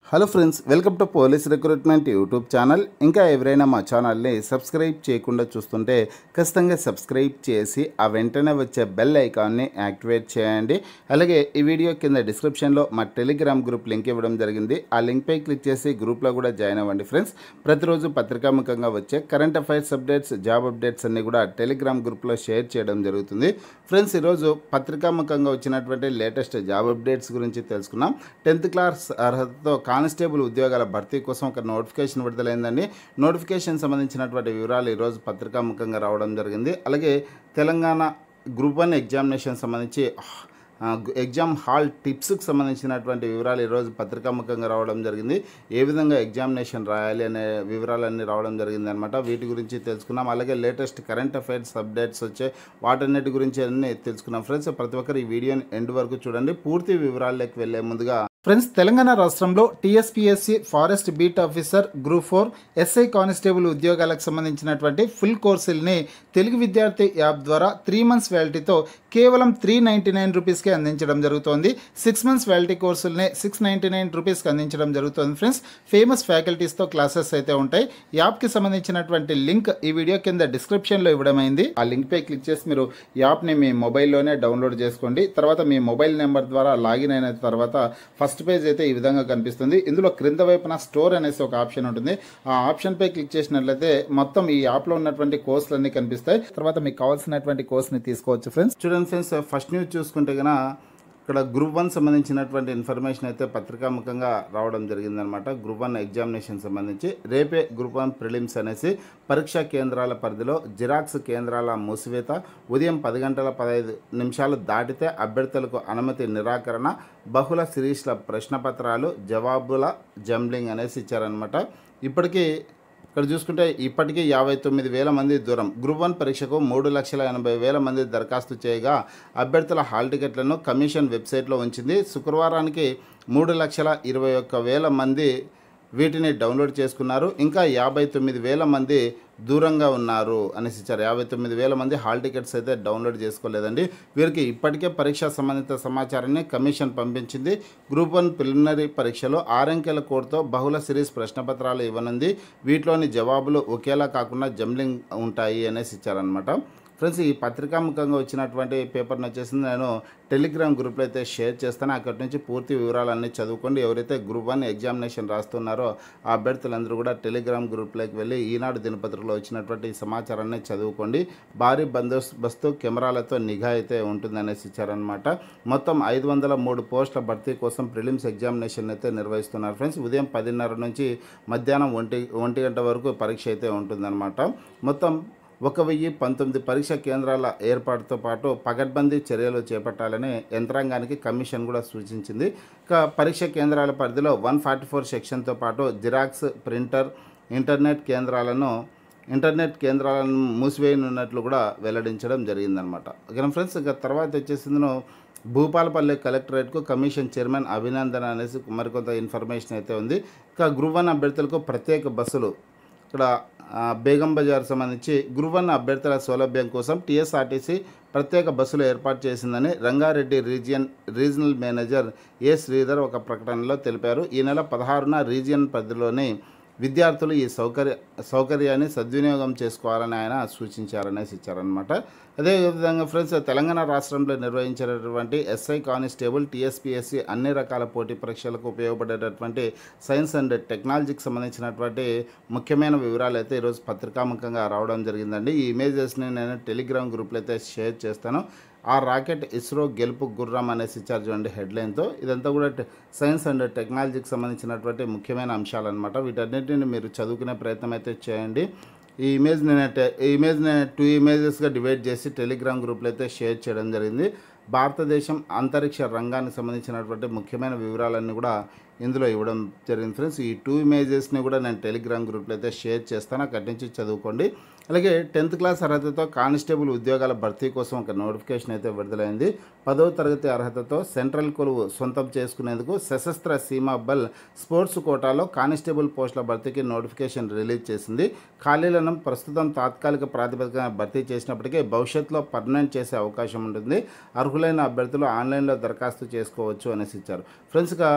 hello friends welcome to police recruitment YouTube channel ఇంకా ఎవరైనా మా ఛానల్ని సబ్స్క్రైబ్ చేయకుండా చూస్తుంటే ఖచ్చితంగా సబ్స్క్రైబ్ చేసి ఆ వెంటనే వచ్చే బెల్ ఐకాన్ని యాక్టివేట్ చేయండి అలాగే ఈ వీడియో కింద డిస్క్రిప్షన్లో మా టెలిగ్రామ్ గ్రూప్ లింక్ ఇవ్వడం జరిగింది ఆ లింక్పై క్లిక్ చేసి గ్రూప్లో కూడా జాయిన్ అవ్వండి ఫ్రెండ్స్ ప్రతిరోజు పత్రికాముఖంగా వచ్చే current affairs updates job updates అన్ని కూడా టెలిగ్రామ్ గ్రూప్లో షేర్ చేయడం జరుగుతుంది ఫ్రెండ్స్ ఈరోజు పత్రికాముఖంగా వచ్చినటువంటి లేటెస్ట్ జాబ్ అప్డేట్స్ గురించి తెలుసుకున్నాం టెన్త్ క్లాస్ అర్హతతో కానిస్టేబుల్ ఉద్యోగాల భర్తీ కోసం ఒక నోటిఫికేషన్ విడుదలైందండి నోటిఫికేషన్ సంబంధించినటువంటి వివరాలు ఈరోజు పత్రికాముఖంగా రావడం జరిగింది అలాగే తెలంగాణ గ్రూప్ వన్ ఎగ్జామినేషన్ సంబంధించి ఆ, ఎగ్జామ్ హాల్ టిప్స్కి సంబంధించినటువంటి వివరాలు ఈరోజు పత్రికాముఖంగా రావడం జరిగింది ఏ విధంగా ఎగ్జామినేషన్ రాయాలి అనే వివరాలన్నీ రావడం జరిగింది అనమాట వీటి గురించి తెలుసుకున్నాం అలాగే లేటెస్ట్ కరెంట్ అఫైర్స్ అప్డేట్స్ వచ్చే వాటన్నిటి గురించి అన్ని తెలుసుకున్నాం ఫ్రెండ్స్ ప్రతి ఒక్కరు ఈ వీడియోని ఎండ్ వరకు చూడండి పూర్తి వివరాల్లోకి వెళ్ళే ముందుగా ఫ్రెండ్స్ తెలంగాణ రాష్ట్రంలో TSPSC forest beat officer group four SI constable ఉద్యోగాలకు సంబంధించినటువంటి ఫుల్ కోర్సుల్ని తెలుగు విద్యార్థి యాప్ ద్వారా త్రీ మంత్స్ వ్యాలిటీతో కేవలం త్రీ నైంటీ నైన్ రూపీస్కి అందించడం జరుగుతోంది సిక్స్ మంత్స్ వ్యాలిటీ కోర్సుల్ని సిక్స్ నైంటీ నైన్ రూపీస్కి అందించడం జరుగుతుంది ఫ్రెండ్స్ ఫేమస్ ఫ్యాకల్టీస్తో క్లాసెస్ అయితే ఉంటాయి యాప్కి సంబంధించినటువంటి లింక్ ఈ వీడియో కింద డిస్క్రిప్షన్లో ఇవ్వడమైంది ఆ లింక్పై క్లిక్ చేసి మీరు యాప్ని మీ మొబైల్లోనే డౌన్లోడ్ చేసుకోండి తర్వాత మీ మొబైల్ నెంబర్ ద్వారా లాగిన్ అయిన తర్వాత ఫస్ట్ పేజ్ అయితే ఈ విధంగా కనిపిస్తుంది ఇందులో క్రింద వైపున స్టోర్ అనేసి ఒక ఆప్షన్ ఉంటుంది ఆ ఆప్షన్ పై క్లిక్ చేసినట్లయితే మొత్తం ఈ యాప్ లో ఉన్నటువంటి కోర్సులు అన్ని కనిపిస్తాయి తర్వాత మీకు కావాల్సినటువంటి కోర్స్ ని తీసుకోవచ్చు ఫ్రెండ్స్ చూడండి ఫ్రెండ్స్ ఫస్ట్ న్యూస్ చూసుకుంటే గన ఇక్కడ గ్రూప్ వన్ సంబంధించినటువంటి ఇన్ఫర్మేషన్ అయితే పత్రికాముఖంగా రావడం జరిగిందనమాట గ్రూప్ వన్ ఎగ్జామినేషన్ సంబంధించి రేపే గ్రూప్ వన్ ప్రిలిమ్స్ అనేసి పరీక్షా కేంద్రాల పరిధిలో జిరాక్స్ కేంద్రాల మూసివేత ఉదయం పది గంటల పదహైదు నిమిషాలు దాటితే అభ్యర్థులకు అనుమతి నిరాకరణ బహుళ సిరీస్ల ప్రశ్నపత్రాలు జవాబుల జంబ్లింగ్ అనేసి ఇచ్చారనమాట ఇప్పటికీ ఇక్కడ చూసుకుంటే ఇప్పటికీ యాభై తొమ్మిది వేల మంది దూరం గ్రూప్ వన్ పరీక్షకు మూడు లక్షల ఎనభై వేల మంది దరఖాస్తు చేయగా అభ్యర్థుల హాల్ టికెట్లను కమిషన్ వెబ్సైట్లో ఉంచింది శుక్రవారానికి మూడు లక్షల ఇరవై ఒక్క వేల మంది వీటిని డౌన్లోడ్ చేసుకున్నారు ఇంకా యాభై తొమ్మిది వేల మంది దూరంగా ఉన్నారు అనేసి ఇచ్చారు యాభై తొమ్మిది వేల మంది హాల్ టికెట్స్ అయితే డౌన్లోడ్ చేసుకోలేదండి వీరికి ఇప్పటికే పరీక్షా సంబంధిత సమాచారాన్ని కమిషన్ పంపించింది గ్రూప్ వన్ ప్రిలిమినరీ పరీక్షలో ఆరంకెల కోడ్తో బహుళ సిరీస్ ప్రశ్నపత్రాలు ఇవ్వనుంది వీటిలోని జవాబులు ఒకేలా కాకుండా జంబ్లింగ్ ఉంటాయి అనేసి ఇచ్చారనమాట ఫ్రెండ్స్ ఈ పత్రికాముఖంగా వచ్చినటువంటి పేపర్ని వచ్చేసి నేను టెలిగ్రామ్ గ్రూప్లో అయితే షేర్ చేస్తాను అక్కడి నుంచి పూర్తి వివరాలన్నీ చదువుకోండి ఎవరైతే గ్రూప్ వన్ ఎగ్జామినేషన్ రాస్తున్నారో ఆ అభ్యర్థులందరూ కూడా టెలిగ్రామ్ గ్రూప్లోకి వెళ్ళి ఈనాడు దినపత్రికలో వచ్చినటువంటి ఈ సమాచారాన్ని చదువుకోండి భారీ బందోబస్తు కెమెరాలతో నిఘా అయితే ఉంటుందనేసి ఇచ్చారనమాట మొత్తం ఐదు వందల మూడు పోస్టుల భర్తీ కోసం ప్రిలిమ్స్ ఎగ్జామినేషన్ అయితే నిర్వహిస్తున్నారు ఫ్రెండ్స్ ఉదయం పదిన్నర నుంచి మధ్యాహ్నం ఒంటి ఒంటి గంట వరకు పరీక్ష అయితే ఉంటుందన్నమాట మొత్తం ఒక వెయ్యి పంతొమ్మిది పరీక్ష కేంద్రాల ఏర్పాటుతో పాటు పగడ్బందీ చర్యలు చేపట్టాలని యంత్రాంగానికి కమిషన్ కూడా సూచించింది ఇక పరీక్ష కేంద్రాల పరిధిలో వన్ ఫార్టీ ఫోర్ సెక్షన్తో పాటు జిరాక్స్ ప్రింటర్ ఇంటర్నెట్ కేంద్రాలను ఇంటర్నెట్ కేంద్రాలను మూసివేయనున్నట్లు కూడా వెల్లడించడం జరిగిందనమాట ఓకే ఫ్రెండ్స్ ఇక తర్వాత వచ్చేసిందో భూపాలపల్లి కలెక్టరేట్కు కమిషన్ చైర్మన్ అభినందన అనేసి మరికొంత ఇన్ఫర్మేషన్ అయితే ఉంది ఇక గ్రూప్ వన్ అభ్యర్థులకు ప్రత్యేక బస్సులు ఇక్కడ ఆ, బేగం బజార్ సంబంధించి గ్రూప్ వన్ అభ్యర్థుల సౌలభ్యం కోసం టీఎస్ఆర్టీసీ ప్రత్యేక బస్సులు ఏర్పాటు చేసిందని Rangareddy region regional manager A Sridhar ఒక ప్రకటనలో తెలిపారు ఈ నెల పదహారున రీజియన్ పరిధిలోని విద్యార్థులు ఈ సౌకర్య సౌకర్యాన్ని సద్వినియోగం చేసుకోవాలని ఆయన సూచించారనేసి ఇచ్చారనమాట అదేవిధంగా ఫ్రెండ్స్ తెలంగాణ రాష్ట్రంలో నిర్వహించినటువంటి ఎస్ఐ కానిస్టేబుల్ టీఎస్పీఎస్సీ అన్ని రకాల పోటీ పరీక్షలకు ఉపయోగపడేటటువంటి సైన్స్ అండ్ టెక్నాలజీకి సంబంధించినటువంటి ముఖ్యమైన వివరాలు అయితే ఈరోజు పత్రికాముఖంగా రావడం జరిగిందండి ఈ ఇమేజెస్ని నేను టెలిగ్రామ్ గ్రూప్లో అయితే షేర్ చేస్తాను ఆ రాకెట్ ఇస్రో గెలుపు గుర్రం అనేసి ఇచ్చారు చూడండి హెడ్లైన్తో ఇదంతా కూడా టె- సైన్స్ అండ్ టెక్నాలజీకి సంబంధించినటువంటి ముఖ్యమైన అంశాలు అనమాట వీటన్నిటిని మీరు చదువుకునే ప్రయత్నం అయితే చేయండి ఈ ఇమేజ్ నేను టె- ఈ ఇమేజ్ నేను టూ ఇమేజెస్గా డివైడ్ చేసి టెలిగ్రామ్ గ్రూప్లో అయితే షేర్ చేయడం జరిగింది భారతదేశం అంతరిక్ష రంగానికి సంబంధించినటువంటి ముఖ్యమైన వివరాలన్నీ కూడా ఇందులో ఇవ్వడం జరిగింది ఫ్రెండ్స్ ఈ టూ ఇమేజెస్ని కూడా నేను టెలిగ్రామ్ గ్రూప్లో అయితే షేర్ చేస్తాను అక్కడి నుంచి చదువుకోండి అలాగే టెన్త్ క్లాస్ అర్హతతో కానిస్టేబుల్ ఉద్యోగాల భర్తీ కోసం ఒక నోటిఫికేషన్ అయితే విడుదలైంది పదవ తరగతి అర్హతతో సెంట్రల్ కొలువు సొంతం చేసుకునేందుకు సశస్త్ర సీమా బల్ స్పోర్ట్స్ కోటాలో కానిస్టేబుల్ పోస్టుల భర్తీకి నోటిఫికేషన్ రిలీజ్ చేసింది ఖాళీలను ప్రస్తుతం తాత్కాలిక ప్రాతిపదికన భర్తీ చేసినప్పటికీ భవిష్యత్తులో పర్మనెంట్ చేసే అవకాశం ఉంటుంది అర్హులైన అభ్యర్థులు ఆన్లైన్లో దరఖాస్తు చేసుకోవచ్చు అనేసి ఇచ్చారు ఫ్రెండ్స్గా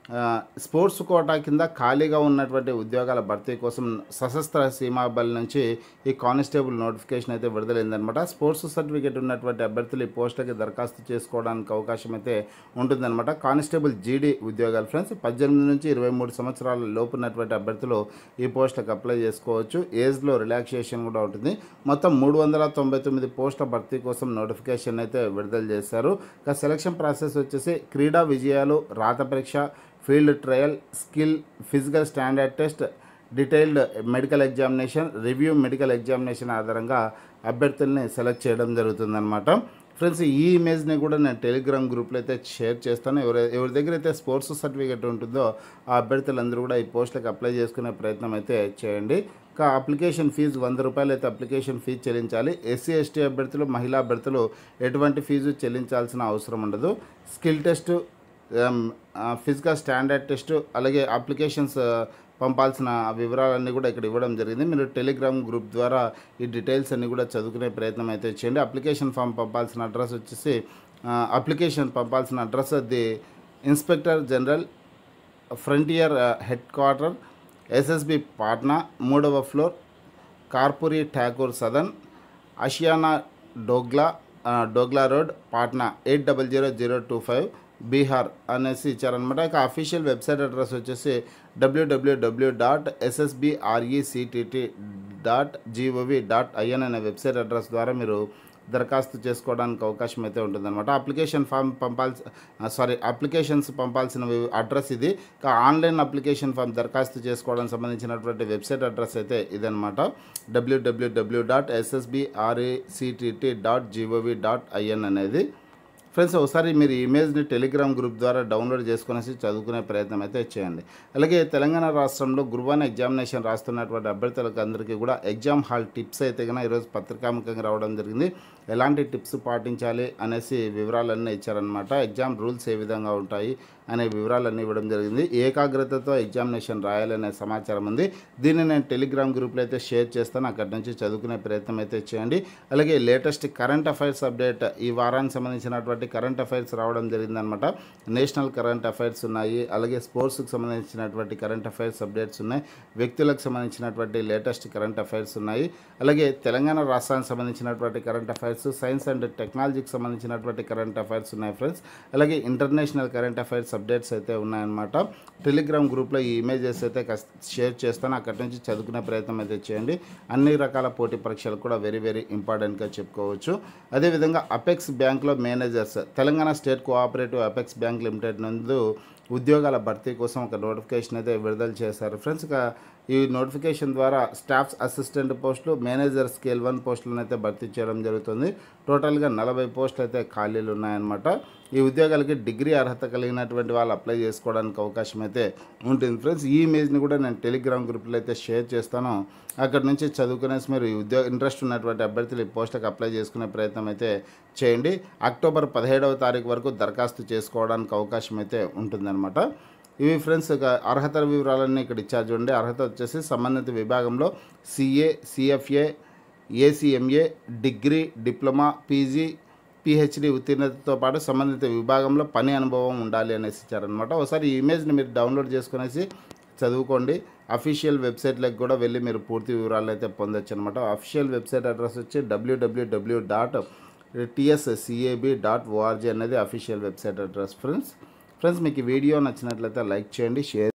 ఆ, స్పోర్ట్స్ కోటా కింద ఖాళీగా ఉన్నటువంటి ఉద్యోగాల భర్తీ కోసం సశస్త్ర సీమా బల్ నుంచి ఈ కానిస్టేబుల్ నోటిఫికేషన్ అయితే విడుదలైందనమాట స్పోర్ట్స్ సర్టిఫికేట్ ఉన్నటువంటి అభ్యర్థులు ఈ పోస్టులకి దరఖాస్తు చేసుకోవడానికి అవకాశం అయితే ఉంటుందన్నమాట కానిస్టేబుల్ జీడీ ఉద్యోగాలు ఫ్రెండ్స్ పద్దెనిమిది నుంచి ఇరవై మూడు సంవత్సరాల లోపు ఉన్నటువంటి అభ్యర్థులు ఈ పోస్టులకు అప్లై చేసుకోవచ్చు ఏజ్లో రిలాక్సేషన్ కూడా ఉంటుంది మొత్తం మూడు వందల తొంభై తొమ్మిది పోస్టుల భర్తీ కోసం నోటిఫికేషన్ అయితే విడుదల చేశారు ఇక సెలక్షన్ ప్రాసెస్ వచ్చేసి క్రీడా విజయాలు రాత పరీక్ష field trial skill physical standard test detailed medical examination review medical examination ఆధారంగా అభ్యర్థుల్ని సెలెక్ట్ చేయడం జరుగుతుందన్నమాట ఫ్రెండ్స్ ఈ ఇమేజ్ని కూడా నేను టెలిగ్రామ్ గ్రూప్లో అయితే షేర్ చేస్తాను ఎవరి ఎవరి దగ్గర అయితే స్పోర్ట్స్ సర్టిఫికేట్ ఉంటుందో ఆ అభ్యర్థులందరూ కూడా ఈ పోస్టులకు అప్లై చేసుకునే ప్రయత్నం అయితే చేయండి ఇంకా అప్లికేషన్ ఫీజు వంద రూపాయలు అయితే అప్లికేషన్ ఫీజు చెల్లించాలి ఎస్సీ ఎస్టీ అభ్యర్థులు మహిళా అభ్యర్థులు ఎటువంటి ఫీజు చెల్లించాల్సిన అవసరం ఉండదు skill test physical standard test అలాగే అప్లికేషన్స్ పంపాల్సిన వివరాలన్నీ కూడా ఇక్కడ ఇవ్వడం జరిగింది మీరు టెలిగ్రామ్ గ్రూప్ ద్వారా ఈ డీటెయిల్స్ అన్నీ కూడా చదువుకునే ప్రయత్నం అయితే చేయండి అప్లికేషన్ ఫామ్ పంపాల్సిన అడ్రస్ వచ్చేసి అప్లికేషన్ పంపాల్సిన address the inspector general frontier head quarter SSB Patna మూడవ ఫ్లోర్ కార్పూరి ఠాకూర్ సదన్ అషియానా డోగ్లా ఆ, Dogla road Patna eight double zero zero two five Bihar అనేసి ఇచ్చారనమాట ఇక అఫీషియల్ వెబ్సైట్ అడ్రస్ వచ్చేసి డబ్ల్యూడబ్ల్యూడబ్ల్యూ dot SSBRECTT dot GOV dot IN అనే వెబ్సైట్ అడ్రస్ ద్వారా మీరు దరఖాస్తు చేసుకోవడానికి అవకాశం అయితే ఉంటుందన్నమాట అప్లికేషన్ ఫామ్ పంపాల్సి సారీ అప్లికేషన్స్ పంపాల్సిన వి- అడ్రస్ ఇది ఇంకా ఆన్లైన్ అప్లికేషన్ ఫామ్ దరఖాస్తు చేసుకోవడానికి సంబంధించినటువంటి వెబ్సైట్ అడ్రస్ అయితే ఇదనమాట డబ్ల్యూడబ్ల్యూడబ్ల్యూ dot SSBRACTT dot GOV dot IN అనేది ఫ్రెండ్స్ ఒకసారి మీరు ఈ ఇమేజ్ని టెలిగ్రామ్ గ్రూప్ ద్వారా డౌన్లోడ్ చేసుకునేసి చదువుకునే ప్రయత్నం అయితే చేయండి అలాగే తెలంగాణ రాష్ట్రంలో గురువాన ఎగ్జామినేషన్ రాస్తున్నటువంటి అభ్యర్థులకు అందరికీ కూడా ఎగ్జామ్ హాల్ టిప్స్ అయితే కనుక ఈరోజు పత్రికాముఖంగా రావడం జరిగింది ఎలాంటి టిప్స్ పాటించాలి అనేసి వివరాలన్నీ ఇచ్చారనమాట ఎగ్జామ్ రూల్స్ ఏ విధంగా ఉంటాయి అనే వివరాలన్నీ ఇవ్వడం జరిగింది ఏకాగ్రతతో ఎగ్జామినేషన్ రాయాలనే సమాచారం ఉంది దీన్ని నేను టెలిగ్రామ్ గ్రూప్లో అయితే షేర్ చేస్తాను అక్కడి నుంచి చదువుకునే ప్రయత్నం అయితే చేయండి అలాగే లేటెస్ట్ కరెంట్ అఫైర్స్ అప్డేట్ ఈ వారానికి సంబంధించినటువంటి కరెంట్ అఫైర్స్ రావడం జరిగిందనమాట నేషనల్ కరెంట్ అఫైర్స్ ఉన్నాయి అలాగే స్పోర్ట్స్కి సంబంధించినటువంటి కరెంట్ అఫైర్స్ అప్డేట్స్ ఉన్నాయి వ్యక్తులకు సంబంధించినటువంటి లేటెస్ట్ కరెంట్ అఫైర్స్ ఉన్నాయి అలాగే తెలంగాణ రాష్ట్రానికి సంబంధించినటువంటి కరెంట్ అఫైర్స్ సైన్స్ అండ్ టెక్నాలజీకి సంబంధించినటువంటి కరెంట్ అఫైర్స్ ఉన్నాయి ఫ్రెండ్స్ అలాగే ఇంటర్నేషనల్ కరెంట్ అఫైర్స్ అప్డేట్స్ అయితే ఉన్నాయన్నమాట టెలిగ్రామ్ గ్రూప్లో ఈ ఇమేజెస్ అయితే కస్- షేర్ చేస్తాను అక్కడి నుంచి చదువుకునే ప్రయత్నం అయితే చేయండి అన్ని రకాల పోటీ పరీక్షలు కూడా వెరీ వెరీ ఇంపార్టెంట్గా చెప్పుకోవచ్చు అదేవిధంగా అపెక్స్ బ్యాంక్లో managers Telangana state cooperative apex bank limited నందు ఉద్యోగాల భర్తీ కోసం ఒక నోటిఫికేషన్ అయితే విడుదల చేశారు ఫ్రెండ్స్ ఇక ఈ నోటిఫికేషన్ ద్వారా స్టాఫ్స్ అసిస్టెంట్ పోస్టులు మేనేజర్ స్కేల్ వన్ పోస్టులను అయితే భర్తీ చేయడం జరుగుతుంది టోటల్గా నలభై పోస్టులు అయితే ఖాళీలు ఉన్నాయన్నమాట ఈ ఉద్యోగాలకి డిగ్రీ అర్హత కలిగినటువంటి వాళ్ళు అప్లై చేసుకోవడానికి అవకాశం అయితే ఉంటుంది ఫ్రెండ్స్ ఈ ఇమేజ్ని కూడా నేను టెలిగ్రామ్ గ్రూప్లో అయితే షేర్ చేస్తాను అక్కడ నుంచి చదువుకునేసి మీరు ఈ ఉద్యోగ ఇంట్రెస్ట్ ఉన్నటువంటి అభ్యర్థులు ఈ పోస్టులకు అప్లై చేసుకునే ప్రయత్నం అయితే చేయండి అక్టోబర్ పదిహేడవ తారీఖు వరకు దరఖాస్తు చేసుకోవడానికి అవకాశం అయితే ఉంటుందన్నమాట ఇవి ఫ్రెండ్స్ ఇక అర్హత వివరాలన్నీ ఇక్కడ ఇచ్చారు చూడండి అర్హత వచ్చేసి సంబంధిత విభాగంలో CA CFA ACMA degree diploma PG PhD ఉత్తీర్ణతతో పాటు సంబంధిత విభాగంలో పని అనుభవం ఉండాలి అనేసి ఇచ్చారనమాట ఒకసారి ఈ ఇమేజ్ని మీరు డౌన్లోడ్ చేసుకునేసి చదువుకోండి అఫీషియల్ వెబ్సైట్లకు కూడా వెళ్ళి మీరు పూర్తి వివరాలు అయితే పొందొచ్చు అనమాట అఫీషియల్ వెబ్సైట్ అడ్రస్ వచ్చి డబ్ల్యూడబ్ల్యూడబ్ల్యూ డాట్ టిఎస్సిఏబి డాట్ ఓఆర్జీ అనేది official website address friends friends మీకు ఈ వీడియో నచ్చినట్లయితే లైక్ చేయండి షేర్